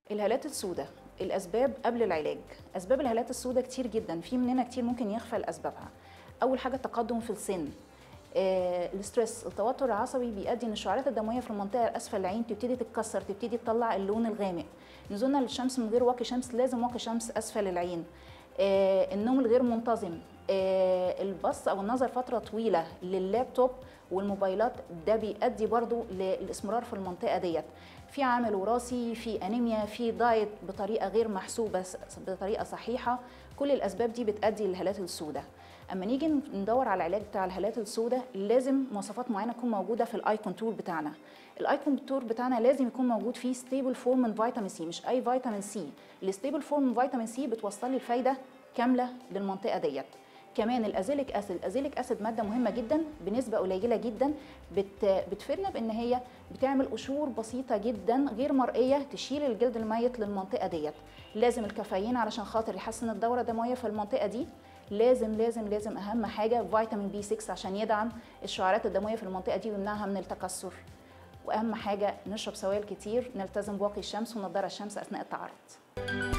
الهالات السوداء الاسباب قبل العلاج اسباب الهالات السوداء كتير جدا في مننا كتير ممكن يغفل اسبابها اول حاجه التقدم في السن آه، الاسترس التوتر العصبي بيؤدي ان الشعيرات الدمويه في المنطقه الاسفل العين تبتدي تتكسر تبتدي تطلع اللون الغامق نزولنا للشمس من غير واقي شمس لازم واقي شمس اسفل العين آه، النوم الغير منتظم آه، البص او النظر فتره طويله لللابتوب والموبايلات ده بيؤدي برضو للاسمرار في المنطقه ديت في عامل وراثي في انيميا في دايت بطريقه غير محسوبه بطريقه صحيحه كل الاسباب دي بتؤدي للهالات السوداء اما نيجي ندور على العلاج بتاع الهالات السوداء لازم مواصفات معينه تكون موجوده في الاي كونتور بتاعنا الاي كونتور بتاعنا لازم يكون موجود فيه ستيبل فورم من فيتامين سي مش اي فيتامين سي الستيبل فورم من فيتامين سي بتوصل لي الفايده كامله للمنطقه ديت كمان الازيليك اسيد الازيليك اسيد ماده مهمه جدا بنسبه قليله جدا بت بتفيدنا بان هي بتعمل قشور بسيطه جدا غير مرئيه تشيل الجلد الميت للمنطقه ديت لازم الكافيين علشان خاطر يحسن الدوره الدمويه في المنطقه دي لازم لازم لازم اهم حاجه فيتامين بي 6 عشان يدعم الشعيرات الدمويه في المنطقه دي ويمنعها من التكسر واهم حاجه نشرب سوائل كتير نلتزم بواقي الشمس ونضاره الشمس اثناء التعرض